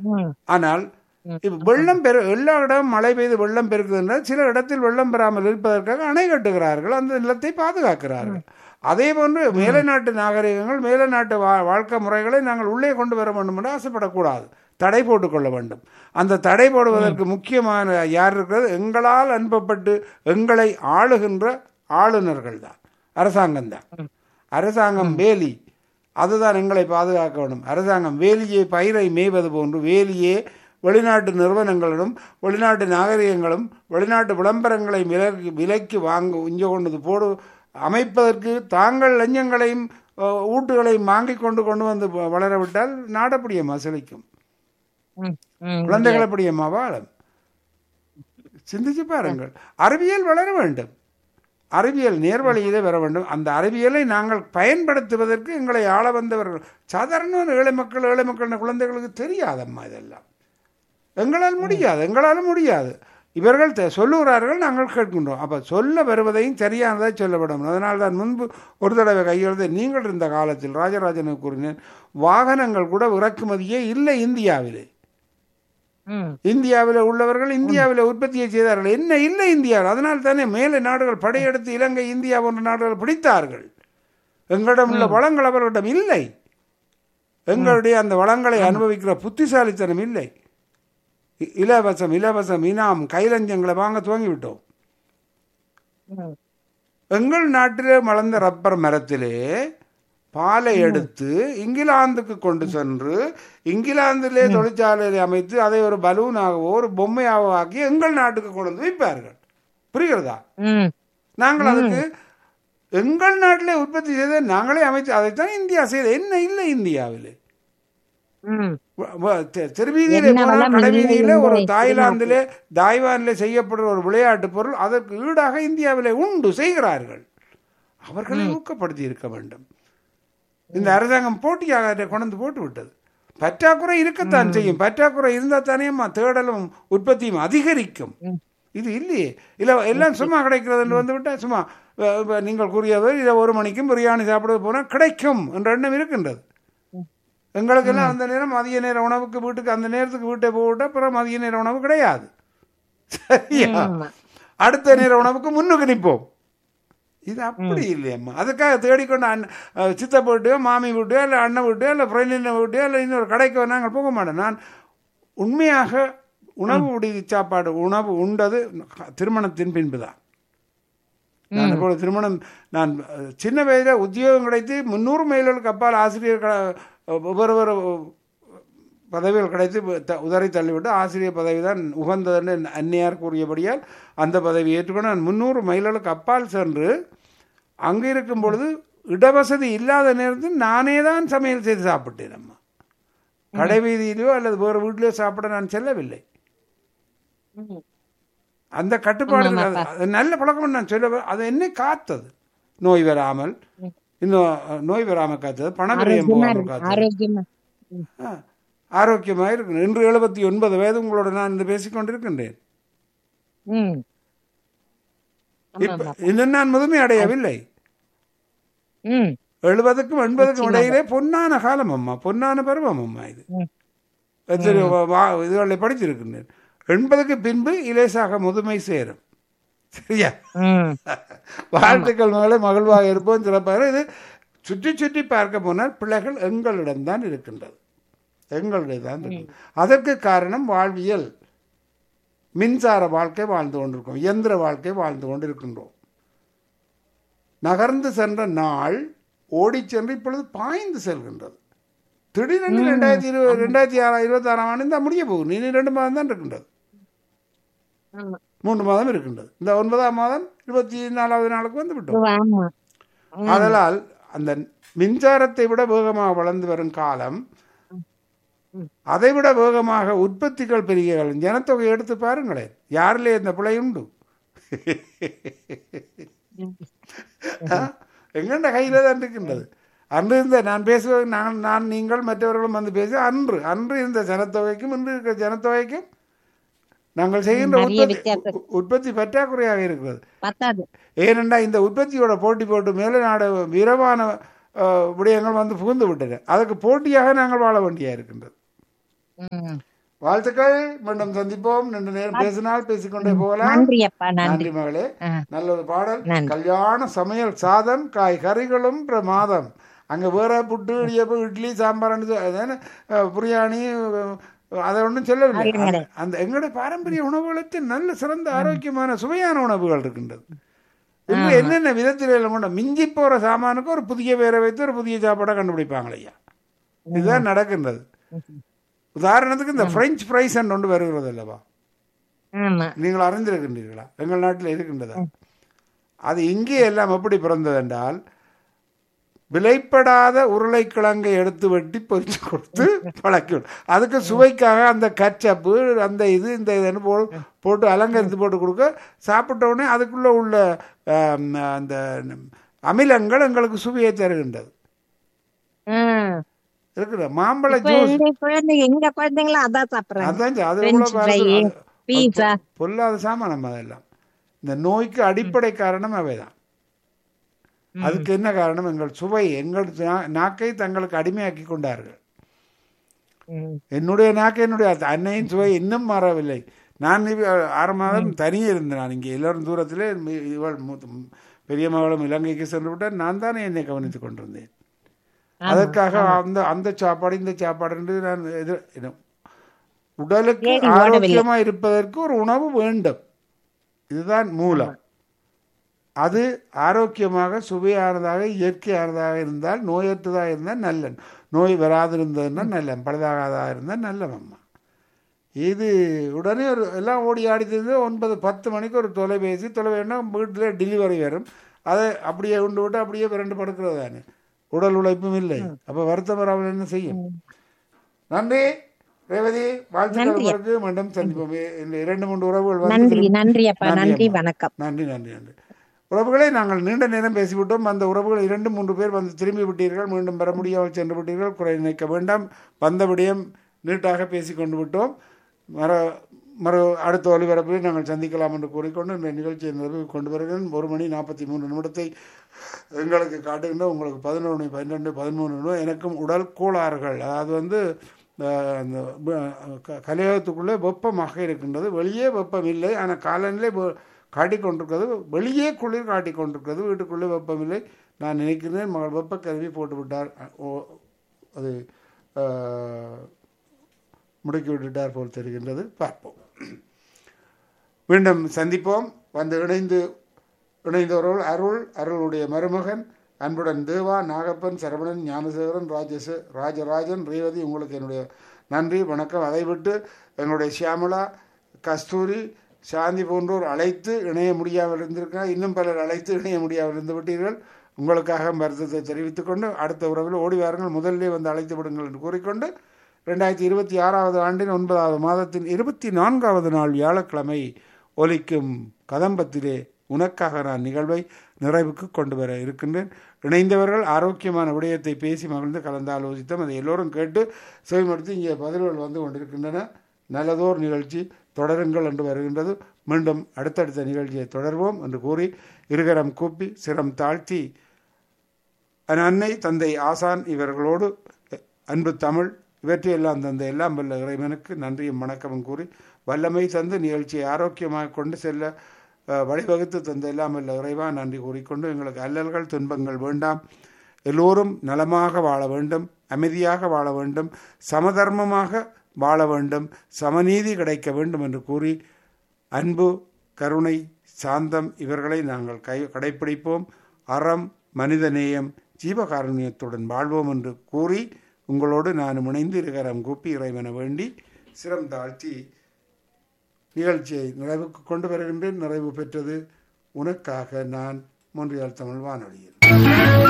ம், ஆனால் இப்ப வெள்ளம் பெரு எல்லா இடம் மழை பெய்து வெள்ளம் பெருக்குதுன்னா சில இடத்தில் வெள்ளம் பெறாமல் இருப்பதற்காக அணை கட்டுகிறார்கள் அந்த நிலத்தை பாதுகாக்கிறார்கள் அதே போன்று மேலை நாட்டு நாகரிகங்கள் மேலை நாட்டு வா வாழ்க்கை முறைகளை நாங்கள் உள்ளே கொண்டு வர வேண்டும் என்று ஆசைப்படக்கூடாது தடை போட்டுக்கொள்ள வேண்டும் அந்த தடை போடுவதற்கு முக்கியமான யார் இருக்கிறது எங்களால் அனுப்பப்பட்டு எங்களை ஆளுகின்ற ஆளுநர்கள் தான் அரசாங்கம் தான் அரசாங்கம் வேலி அதுதான் எங்களை பாதுகாக்க வேண்டும் அரசாங்கம் வேலியே பயிரை மேய்வது போன்று வேலியே வெளிநாட்டு நிறுவனங்களிடம் வெளிநாட்டு நாகரிகங்களும் வெளிநாட்டு விளம்பரங்களை விலக்கி விலைக்கு வாங்க இங்கே கொண்டு போடு அமைப்பதற்கு தாங்கள் லஞ்சங்களையும் அஹ், ஊட்டுகளையும் வாங்கிக் கொண்டு கொண்டு வந்து வ- வளர விட்டால் நாடப்படியம்மா செழிக்கும் ம், ம். குழந்தைகள் அப்படியம்மா வாழும் சிந்திச்சு பாருங்கள் அறிவியல் வளர வேண்டும் அறிவியல் நேர்வழியிலே வர வேண்டும் அந்த அறிவியலை நாங்கள் பயன்படுத்துவதற்கு எங்களை ஆள வந்தவர்கள் சாதாரண ஏழை மக்கள் ஏழை மக்கள் குழந்தைகளுக்கு தெரியாதம்மா இதெல்லாம் எங்களால் முடியாது எங்களால் முடியாது இவர்கள் தெ- சொல்லுகிறார்கள் நாங்கள் கேட்கின்றோம் அப்போ சொல்ல வருவதையும் சரியானதாக சொல்ல வேண்டும் அதனால் தான் முன்பு ஒரு தடவை கையெழுத்து நீங்கள் இருந்த காலத்தில் ராஜராஜனுக்கு கூறினேன் வாகனங்கள் கூட இறக்குமதியே இல்லை இந்தியாவிலே ம், இந்தியாவில் உள்ளவர்கள் இந்தியாவில் உற்பத்தியை செய்தார்கள் என்ன இல்லை இந்தியாவில் அதனால் தானே மேலே நாடுகள் படையெடுத்து இலங்கை இந்தியா போன்ற நாடுகள் பிடித்தார்கள் எங்களிடம் உள்ள வளங்கள் அவர்களிடம் இல்லை எங்களுடைய அந்த வளங்களை அனுபவிக்கிற புத்திசாலித்தனம் இல்லை இ- இலவசம் இலவசம் இனாம் கைலஞ்சங்களை வாங்க துவங்கிவிட்டோம் ம். எங்கள் நாட்டிலே வளர்ந்த ரப்பர் மரத்திலே பாலை எடுத்து இங்கிலாந்துக்கு கொண்டு சென்று இங்கிலாந்திலே தொழிற்சாலையை அமைத்து அதை ஒரு பலூனாகவோ ஒரு பொம்மையாகவோ ஆக்கி எங்கள் நாட்டுக்கு கொண்டு வந்து வைப்பார்கள் புரிகிறதா ம், நாங்கள் அதுக்கு எங்கள் நாட்டிலே உற்பத்தி செய்த நாங்களே அமைத்து அதைத்தான் இந்தியா செய்த என்ன இல்லை இந்தியாவிலே ம். வ- வ- தெ- தெருவீதியிலே என்ன போனால் வளம் கடைவீதியிலே இல்லை ஒரு என்பதை தாய்லாந்திலே தாய்வானிலே செய்யப்படுற ஒரு விளையாட்டு பொருள் அதற்கு ஈடாக இந்தியாவிலே உண்டு செய்கிறார்கள் அவர்களை ஊக்கப்படுத்தி இருக்க வேண்டும் இந்த அரசாங்கம் போட்டியாக அதை கொண்டு வந்து போட்டு விட்டது பற்றாக்குறை இருக்கத்தான் செய்யும் பற்றாக்குறை இருந்தால் தானே தேடலும் உற்பத்தியும் அதிகரிக்கும் இது இல்லையே இல்லை எல்லாம் சும்மா கிடைக்கிறது வந்து விட்டால் சும்மா அஹ், இப்ப நீங்கள் கூறியது இதை ஒரு மணிக்கும் பிரியாணி சாப்பிட போனால் கிடைக்கும் என்ற எண்ணம் இருக்கின்றது எங்களுக்கெல்லாம் அந்த நேரம் மதிய நேர உணவுக்கு வீட்டுக்கு அந்த நேரத்துக்கு வீட்டை போவிட்டா அப்புறம் மதிய நேர உணவு கிடையாது சரியா ஆமா. அடுத்த நேர உணவுக்கு முன்னுக்கு நிற்போம் இது அப்படி இல்லையம்மா அதுக்காக தேடிக்கொண்டு அண்ணன் அஹ், சித்தப்பா வீட்டையோ மாமி வீட்டையோ இல்லை அண்ணன் வீட்டையோ இல்லை ஃப்ரெண்டின் வீட்டையோ இல்லை இன்னொரு கடைக்கோ நாங்கள் போக மாட்டோம் நான் உண்மையாக உணவு விடுதி சாப்பாடு உணவு உண்டது திருமணத்தின் பின்பு தான் நான் இப்போ திருமணம் நான் அஹ், சின்ன வயதில் உத்தியோகம் கிடைத்து முந்நூறு மைல்களுக்கு அப்பால் ஆசிரியர் க- ஒவ்வொரு ஒரு பதவிகள் கிடைத்து த- உதறி தள்ளிவிட்டு ஆசிரியர் பதவி தான் உகந்ததுன்னு அந்நியார் கூறியபடியால் அந்த பதவி ஏற்றுக்கொண்டு நான் முந்நூறு மைல்களுக்கு அப்பால் சென்று அங்கே இருக்கும் பொழுது இடவசதி இல்லாத நேரத்தில் நானே தான் சமையல் செய்து சாப்பிட்டேன் அம்மா கடை வீதியிலையோ அல்லது வேறு வீட்டிலையோ சாப்பிட நான் செல்லவில்லை ம். அந்த கட்டுப்பாடு அது- அது நல்ல பழக்கம் நான் சொல்ல வ- அது என்ன காத்தது நோய் வராமல் இன்னும் அஹ், நோய் வராமல் காத்தது பணவிரயம் ஆரோக்கியமா போகாமல் இருக்கு காத்தது ஆரோக்கியமா ம். ஆ, ஆரோக்கியமாக இருக்கணும் இன்று எழுபத்தி ஒன்பது வயது உங்களோட நான் இந்த பேசிக்கொண்டிருக்கின்றேன் ம். ஆமா, இப்ப ஆமா. இன்னும் நான் முதுமை அடையவில்லை ம். எழுபதுக்கும் எண்பதுக்கும் இடையிலே பொன்னான காலம் அம்மா பொன்னான பருவம் அம்மா இது ம். எத்தனை வா- வா- இதுகளை படித்திருக்கின்றேன் எண்பதுக்கு பின்பு இலேசாக முதுமை சேரும் சரியா ம். வாழ்த்துக்கள் மகளே மகிழ்வாக இருப்போம் சிறப்பாக இது சுற்றி சுற்றி பார்க்க போனால் பிள்ளைகள் எங்களிடம்தான் இருக்கின்றது எங்களிடம் தான் இருக்கு அதற்கு காரணம் வாழ்வியல் மின்சார வாழ்க்கை வாழ்ந்து கொண்டிருக்கோம் இயந்திர வாழ்க்கை வாழ்ந்து கொண்டிருக்கின்றோம் நகர்ந்து சென்ற நாள் ஓடிச் சென்று இப்பொழுது பாய்ந்து செல்கின்றது திடீரென்று ரெண்டாயிரத்தி இருபது ரெண்டாயிரத்தி ஆறா இருபத்தாறாம் ஆண்டு இந்த முடிய போகுது இனி ரெண்டு மாதம் தான் இருக்கின்றது ஆமா. மூன்று மாதம் இருக்கின்றது இந்த ஒன்பதாம் மாதம் இருபத்தி நாலாவது நாளுக்கு வந்து விட்டோம் ஆமா அதனால் அந்த மின்சாரத்தை விட வேகமாக வளர்ந்து வரும் காலம் அதை விட வேகமாக உற்பத்திகள் பெருகிகள் ஜனத்தொகை எடுத்து பாருங்களேன் யாரிலே இந்த பிழை உண்டு எங்கண்ட கையில் தான் இருக்கின்றது அன்று இருந்த நான் பேசுவது நான் நான் நீங்கள் மற்றவர்களும் வந்து பேசி அன்று அன்று இருந்த ஜனத்தொகைக்கும் இன்று இருக்கிற ஜனத்தொகைக்கும் நாங்கள் செய்கின்ற நிறைய உற்பத்தி வித்தியாசம். உ- உற்பத்தி பற்றாக்குறையாக இருக்கிறது பத்தாது ஏனென்றா இந்த உற்பத்தியோட போட்டி போட்டு மேலே நாடு விரைவான அஹ், விடயங்கள் வந்து புகுந்து விட்டன அதுக்கு போட்டியாக நாங்கள் வாழ வேண்டியா இருக்கின்றது ம். வாழ்த்துக்கள் மீண்டும் சந்திப்போம் ரெண்டு நேரம் பேசினால் பேசிக்கொண்டே போகலாம் நன்றி அப்பா நன்றி நன்றி மகளே ஆ. நல்ல ஒரு பாடல் நன்றி. கல்யாண சமையல் சாதம் காய் கறிகளும் பிரமாதம் அங்க வேற புட்டு இடியப்பம் இட்லி சாம்பார்னு சொ- அதான, அஹ், பிரியாணி அஹ், அதை ஒன்றும் சொல்லவில்லை ஆளுங்களே. அந்த- அந்த எங்களுடைய பாரம்பரிய உணவுகளுக்கு நல்ல சிறந்த ஆரோக்கியமான சுவையான உணவுகள் இருக்கின்றது இன்று என்னென்ன விதத்தில் எல்லாம் கொண்ட மிஞ்சி போற சாமானுக்கு ஒரு புதிய பேரை வைத்து ஒரு புதிய சாப்பாடை கண்டுபிடிப்பாங்க ஐயா இதுதான் நடக்கின்றது உதாரணத்துக்கு இந்த பிரெஞ்சு ஃப்ரைஸ் ஒன்று வருகிறது அல்லவா ஆமா நீங்கள் அறிந்திருக்கின்றீர்களா எங்கள் நாட்டில் இருக்கின்றதா அது இங்கே எல்லாம் எப்படி பிறந்தது என்றால் விலைப்படாத உருளைக்கிழங்கை எடுத்து வெட்டி பொரிச்சு கொடுத்து பழக்கி விடு. அதுக்கு சுவைக்காக அந்த கச்சப்பு அந்த இது இந்த இதுன்னு போ போட்டு அலங்கரித்து போட்டு கொடுக்க சாப்பிட்ட உடனே அதுக்குள்ளே உள்ள ஆம், அந்த அமிலங்கள் எங்களுக்கு சுவையை தருகின்றது ம். இருக்குது மாம்பழ இப்ப ஜூஸ் எங்க குழந்தைங்க எங்க குழந்தைங்களும் அதான் சாப்பிடுறாங்க அதான் அது கூட French fry, பாருங்க, அது- pizza. அது பொ- பொல்லாத சாமானம் அதெல்லாம் இந்த நோய்க்கு அடிப்படை காரணம் அவைதான் அதுக்கு என்ன காரணம் எங்கள் சுவை எங்கள் நா- நாக்கை தங்களுக்கு அடிமையாக்கி கொண்டார்கள் ம். என்னுடைய நாக்கு என்னுடைய அந்த அன்னையின் சுவை இன்னும் மாறவில்லை நான் இவ- ஆறு மாதம் தனியே இருந்தேன் நான் இங்கே எல்லாரும் தூரத்திலே மி- இவள் மூத்த- பெரிய மகளும் இலங்கைக்கு சென்று விட்டால் நான் தானே என்னை கவனித்துக் கொண்டிருந்தேன் அதற்காக அந்த அந்த சாப்பாடு இந்த சாப்பாடு என்று நான் எதிர் என்ன- உடலுக்கு தேடி ஓடவில்லை. ஆரோக்கியமா இருப்பதற்கு ஒரு உணவு வேண்டும் இதுதான் மூலம் அது ஆரோக்கியமாக சுவையானதாக இயற்கையானதாக இருந்தால் நோயற்றதாக இருந்தால் நல்ல நோய் வராதிருந்ததுன்னா நல்ல பழுதாகாதாக இருந்தால் நல்ல அம்மா இது உடனே ஒரு எல்லாம் ஓடி ஆடி திரிந்து ஒன்பது பத்து மணிக்கு ஒரு தொலைபேசி தொலைபேசினா வீட்டில் டெலிவரி வரும் அதை அப்படியே உண்டு விட்டு அப்படியே விரண்டு படுக்கிறது தானே உடல் உழைப்பும் இல்லை அப்போ வருத்தம் வராமல் என்ன செய்யும் நன்றி ரேவதி வாழ்த்துக்கள் உங்களுக்கு மீண்டும் சந்திப்போம் இந்த இரண்டு மூன்று உறவுகள் வந்து நன்றி திரும்பி- நன்றி அப்பா நன்றி அம்மா. வணக்கம் நன்றி நன்றி நன்றி உறவுகளை நாங்கள் நீண்ட நேரம் பேசிவிட்டோம் அந்த உறவுகள் இரண்டு மூன்று பேர் வந்து திரும்பி விட்டீர்கள் மீண்டும் பெற முடியாமல் சென்று விட்டீர்கள் குறை நினைக்க வேண்டாம் வந்த விடயம் நீட்டாக பேசி கொண்டு விட்டோம் மறு மறு அடுத்த ஒலிபரப்பில் நாங்கள் சந்திக்கலாம் என்று கூறிக்கொண்டு இந்த நிகழ்ச்சியை நிறைவு கொண்டு வருகிறேன் ஒரு மணி நாற்பத்தி மூணு நிமிடத்தை எங்களுக்கு காட்டுகின்ற உங்களுக்கு பதினொன்று மணி பன்னிரெண்டு பதிமூணு நிமிடம் எனக்கும் உடல் கோளாறுகள் அதாவது வந்து அஹ், அந்த ப- க- கலையகத்துக்குள்ளே வெப்பமாக இருக்கின்றது வெளியே வெப்பம் இல்லை ஆனால் காலநிலை வெ- காட்டிக் கொண்டிருக்கிறது வெளியே குளிர் காட்டிக் கொண்டிருக்கிறது வீட்டுக்குள்ளே வெப்பம் இல்லை நான் நினைக்கிறேன் மகள் வெப்ப கருவி போட்டு விட்டார் அஹ், ஓ- அது அஹ், முடுக்கி விட்டுட்டார் போல் தெரிகின்றது பார்ப்போம் மீண்டும் சந்திப்போம் வந்து இணைந்து இணைந்தவர்கள் அருள் அருளுடைய மருமகன் அன்புடன் தேவா நாகப்பன் சரவணன் ஞானசேகரன் ராஜேஷ் ராஜராஜன் ரேவதி உங்களுக்கு என்னுடைய நன்றி வணக்கம் அதை விட்டு எங்களுடைய சியாமளா கஸ்தூரி சாந்தி போன்றோர் அழைத்து இணைய முடியாமல் இருந்திருக்கிறார் இன்னும் பலர் அழைத்து இணைய முடியாமல் இருந்து விட்டீர்கள் உங்களுக்காக வருத்தத்தை தெரிவித்துக் கொண்டு அடுத்த உறவில் ஓடி வாருங்கள் முதல்லே வந்து அழைத்து விடுங்கள் என்று கூறிக்கொண்டு ரெண்டாயிரத்தி இருபத்தி ஆறாவது ஆண்டின் ஒன்பதாவது மாதத்தின் இருபத்தி நான்காவது நாள் வியாழக்கிழமை ஒலிக்கும் கதம்பத்திலே உனக்காக நான் நிகழ்வை நிறைவுக்கு கொண்டு வர இருக்கின்றேன் இணைந்தவர்கள் ஆரோக்கியமான விடயத்தை பேசி மகிழ்ந்து கலந்து ஆலோசித்தோம் அதை எல்லோரும் கேட்டு செவிமடுத்து இங்கே பதில்கள் வந்து கொண்டிருக்கின்றன நல்லதோர் நிகழ்ச்சி தொடருங்கள் என்று வருகின்றது மீண்டும் அடுத்தடுத்த நிகழ்ச்சியை தொடர்வோம் என்று கூறி இருகரம் கூப்பி சிரம் தாழ்த்தி என் அன்னை தந்தை ஆசான் இவர்களோடு அன்பு தமிழ் இவற்றையெல்லாம் தந்த எல்லாம் வல்ல இறைவனுக்கு நன்றியும் வணக்கமும் கூறி வல்லமை தந்து நிகழ்ச்சியை ஆரோக்கியமாக கொண்டு செல்ல அஹ், வழிவகுத்து தந்த எல்லாம் வல்ல இறைவா நன்றி கூறிக்கொண்டு எங்களுக்கு அல்லல்கள் துன்பங்கள் வேண்டாம் எல்லோரும் நலமாக வாழ வேண்டும் அமைதியாக வாழ வேண்டும் சமதர்மமாக வாழ வேண்டும் சமநீதி கிடைக்க வேண்டும் என்று கூறி அன்பு கருணை சாந்தம் இவர்களை நாங்கள் கை கடைப்பிடிப்போம் அறம் மனிதநேயம் ஜீவகாருண்யத்துடன் வாழ்வோம் என்று கூறி உங்களோடு நான் இணைந்து இருக்கிறம் கூப்பி இறைவன வேண்டி சிரம் தாழ்த்தி நிகழ்ச்சியை நிறைவுக்கு கொண்டு வருகின்றேன் நிறைவு பெற்றது உனக்காக நான் மொன்றியால் தமிழ் வானொலியில்